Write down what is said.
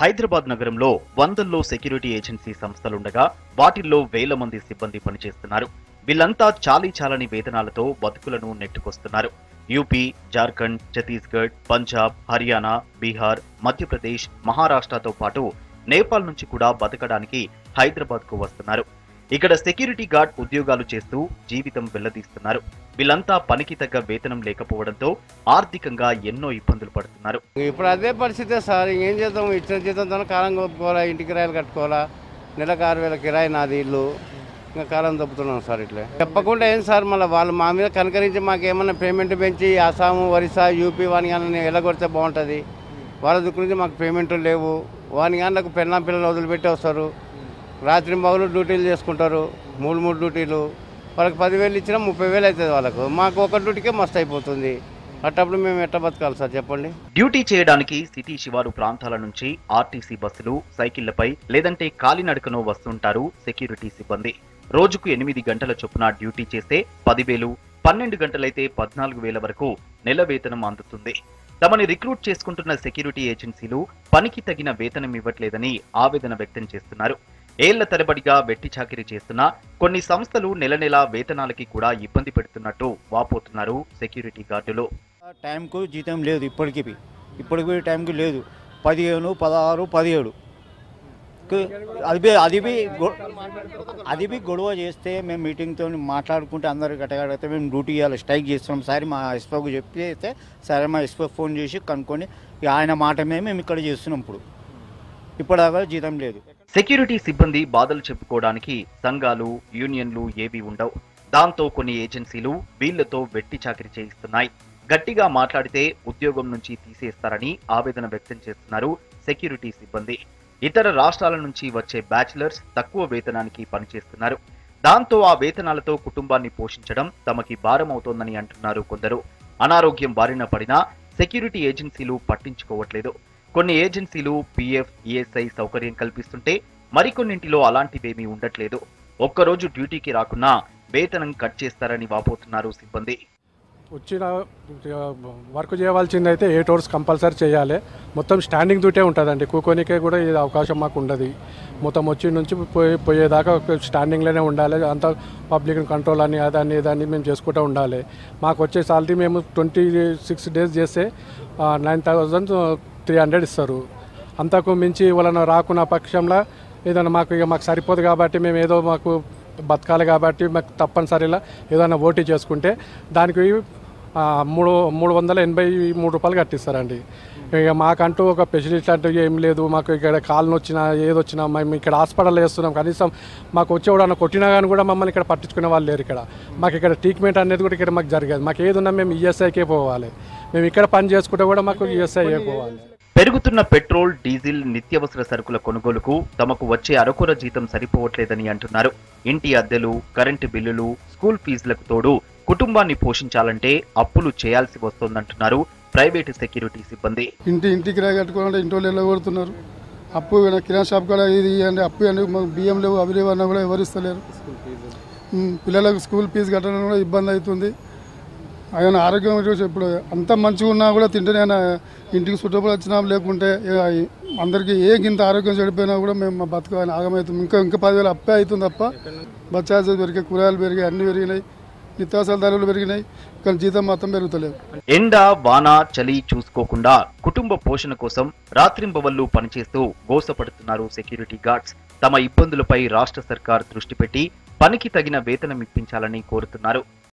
హైదరాబాద్ నగరంలో వందల్లో security agency సంస్థలుండగా వాటిల్లో వేల మంది సిబ్బంది పనిచేస్తున్నారు వీళ్ళంతా చాలీ చాలని వేతనాలతో బతుకులను నెట్టుకొస్తున్నారు యూపీ జార్ఖండ్ ఛత్తీస్గఢ్ పంజాబ్ హర్యానా బీహార్ మధ్యప్రదేశ్ మహారాష్ట్రతో పాటు నేపాల్ నుంచి కూడా బతకడానికి హైదరాబాద్ కు వస్తున్నారు ఇక్కడ సెక్యూరిటీ గార్డ్ ఉద్యోగాలు చేస్తూ జీవితం వెల్లదీస్తున్నారు వీళ్ళంతా పనికి తగ్గ వేతనం లేకపోవడంతో ఆర్థికంగా ఎన్నో ఇబ్బందులు పడుతున్నారు ఇప్పుడు అదే పరిస్థితే సార్ ఏం చేద్దాం ఇచ్చిన జీతంతో కాలం కొప్పుకోవాలా ఇంటి కిరాయిలు కట్టుకోవాలా నెలకు ఆరు వేల కిరాయి నాది ఇల్లు ఇంకా కాలం దొబ్బుతున్నాం సార్ ఇట్లా చెప్పకుండా ఏం సార్ మళ్ళీ వాళ్ళు మా మీద కనుకరించి మాకు ఏమన్నా పేమెంట్ పెంచి అస్సాము ఒరిస్సా యూపీ వాని కానీ ఎలగొడితే బాగుంటుంది వాళ్ళ దిక్కు నుంచి మాకు పేమెంట్లు లేవు వాని కానీ నాకు పెళ్ళ పిల్లలు వదిలిపెట్టి వస్తారు రాత్రి మగులు డ్యూటీలు చేసుకుంటారు మూడు మూడు డ్యూటీలు వాళ్ళకి పదివేలు ఇచ్చినా ముప్పై వేలు అవుతుంది వాళ్ళకు మాకు ఒక డ్యూటీకే మస్తు అయిపోతుంది అట్టప్పుడు మేము ఎట్ట బతకాలి సార్ చెప్పండి డ్యూటీ చేయడానికి సిటీ శివారు ప్రాంతాల నుంచి ఆర్టీసీ బస్సులు సైకిళ్లపై లేదంటే కాలినడకనో వస్తుంటారు సెక్యూరిటీ సిబ్బంది రోజుకు ఎనిమిది గంటల చొప్పున డ్యూటీ చేస్తే పదివేలు పన్నెండు గంటలైతే పద్నాలుగు వేల వరకు నెల వేతనం అందుతుంది తమని రిక్రూట్ చేసుకుంటున్న సెక్యూరిటీ ఏజెన్సీలు పనికి తగిన వేతనం ఇవ్వట్లేదని ఆవేదన వ్యక్తం చేస్తున్నారు ఏళ్ల తరబడిగా వెట్టి చాకిరీ చేస్తున్నా కొన్ని సంస్థలు నెల నెల వేతనాలకి కూడా ఇబ్బంది పెడుతున్నట్టు వాపోతున్నారు సెక్యూరిటీ గార్డులు టైంకు జీతం లేదు ఇప్పటికి ఇప్పటికి టైంకి లేదు పదిహేను పదహారు పదిహేడు కు- అది బి అది బి గొ- అది బి గొడవ చేస్తే మేము మీటింగ్తో మాట్లాడుకుంటే అందరు గట్టగడితే మేము డ్యూటీ చేయాలి స్ట్రైక్ చేస్తున్నాం సరే మా ఎస్పోకు చెప్పి సరే మా ఎస్పో ఫోన్ చేసి కనుక్కొని ఇక ఆయన మాట మీద మేము ఇక్కడ చేస్తున్నాం ఇప్పుడు ఇప్పటిదాకా జీతం లేదు సెక్యూరిటీ సిబ్బంది బాధలు చెప్పుకోవడానికి సంఘాలు యూనియన్లు ఏవి ఉండవు దాంతో కొన్ని ఏజెన్సీలు వీళ్లతో వెట్టి చాకిరీ చేయిస్తున్నాయి గట్టిగా మాట్లాడితే ఉద్యోగం నుంచి తీసేస్తారని ఆవేదన వ్యక్తం చేస్తున్నారు సెక్యూరిటీ సిబ్బంది ఇతర రాష్ట్రాల నుంచి వచ్చే బ్యాచిలర్స్ తక్కువ వేతనానికి పనిచేస్తున్నారు దాంతో ఆ వేతనాలతో కుటుంబాన్ని పోషించడం తమకి భారం అవుతోందని అంటున్నారు కొందరు అనారోగ్యం బారిన పడినా సెక్యూరిటీ ఏజెన్సీలు పట్టించుకోవట్లేదు కొన్ని ఏజెన్సీలు పీఎఫ్ ఈఎస్ఐ సౌకర్యం కల్పిస్తుంటే మరికొన్నింటిలో అలాంటివేమీ ఉండట్లేదు ఒక్కరోజు డ్యూటీకి రాకున్నా వేతనం కట్ చేస్తారని వాపోతున్నారు సిబ్బంది వచ్చిన వర్క్ చేయవలసింది అయితే ఎయిట్ అవర్స్ కంపల్సరీ చేయాలి మొత్తం స్టాండింగ్ డ్యూటీ ఉంటుందండి కూకోనికే కూడా ఇది అవకాశం మాకు ఉండదు మొత్తం వచ్చి నుంచి పోయి పోయేదాకా ఒక స్టాండింగ్లోనే ఉండాలి అంతా పబ్లిక్ కంట్రోల్ అని అదని ఇదని మేము చేసుకుంటూ ఉండాలి మాకు వచ్చే సాలరీ మేము ట్వంటీ సిక్స్ డేస్ చేస్తే నైన్ థౌజండ్ త్రీ హండ్రెడ్ ఇస్తారు అంతకు మించి వాళ్ళని రాకున్న పక్షంలో ఏదైనా మాకు ఇక మాకు సరిపోదు కాబట్టి మేము ఏదో మాకు బతకాలి కాబట్టి మాకు తప్పనిసరిలా ఏదైనా ఓటీ చేసుకుంటే దానికి ఆ, మూడు మూడు వందల ఎనభై మూడు రూపాయలు కట్టిస్తారండి ఇక మాకంటూ ఒక ఫెసిలిటీ అంటూ ఏం లేదు మాకు ఇక్కడ కాలు నొచ్చినా ఏదొచ్చినా మేము ఇక్కడ హాస్పిటల్ వేస్తున్నాం కనీసం మాకు వచ్చేవాడు కొట్టినా కానీ కూడా మమ్మల్ని ఇక్కడ పట్టించుకునే వాళ్ళు లేరు ఇక్కడ మాకు ఇక్కడ ట్రీట్మెంట్ అనేది కూడా ఇక్కడ మాకు జరగదు మాకు ఏది ఉన్నా మేము ఈఎస్ఐకే పోవాలి మేము ఇక్కడ పని చేసుకుంటే కూడా మాకు ఈఎస్ఐకే పోవాలి పెరుగుతున్న పెట్రోల్ డీజిల్ నిత్యావసర సరుకుల కొనుగోలుకు తమకు వచ్చే అరకొర జీతం సరిపోవట్లేదని అంటున్నారు ఇంటి అద్దెలు కరెంటు బిల్లులు స్కూల్ ఫీజులకు తోడు కుటుంబాన్ని పోషించాలంటే అప్పులు చేయాల్సి వస్తోందంటున్నారు ప్రైవేటు సెక్యూరిటీ సిబ్బంది ఇంటి ఇంటి కిరాయి కట్టుకోవాలంటే ఇంటి వాళ్ళు ఎలా కొడుతున్నారు అప్పు ఏమైనా కిరాణా షాప్ కూడా ఇది ఇవ్వండి అప్పు ఇవ్వండి మాకు బియ్యం లేవు అవి లేవు అన్నా కూడా ఎవరు ఇస్తలేరు ఉమ్, పిల్లలకు స్కూల్ ఫీజు కట్టడం కూడా ఇబ్బంది అవుతుంది ఆయన ఆరోగ్యం గురించి ఇప్పుడు అంత మంచిగా ఉన్నా కూడా తింటేనే ఆయన ఇంటికి చుట్టుపక్కల వచ్చినా లేకుంటే ఏ- అందరికీ ఏ గింత ఆరోగ్యం చెడిపోయినా కూడా మేము మా బతుకు ఆయన ఆగమవుతుంది ఇంకా ఇంకా పదివేలు అప్పే అవుతుంది తప్ప బచ్చాసు పెరిగాయి కూరగాయలు పెరిగాయి అన్నీ పెరిగినాయి నిత్యావసర ధరలు పెరిగినాయి కానీ జీతం మొత్తం పెరుగుతలేదు ఎండ వాన చలి చూసుకోకుండా కుటుంబ పోషణ కోసం రాత్రింబవళ్లు పనిచేస్తూ గోసపడుతున్నారు సెక్యూరిటీ గార్డ్స్ తమ ఇబ్బందులపై రాష్ట్ర సర్కార్ దృష్టి పెట్టి పనికి తగిన వేతనం ఇప్పించాలని కోరుతున్నారు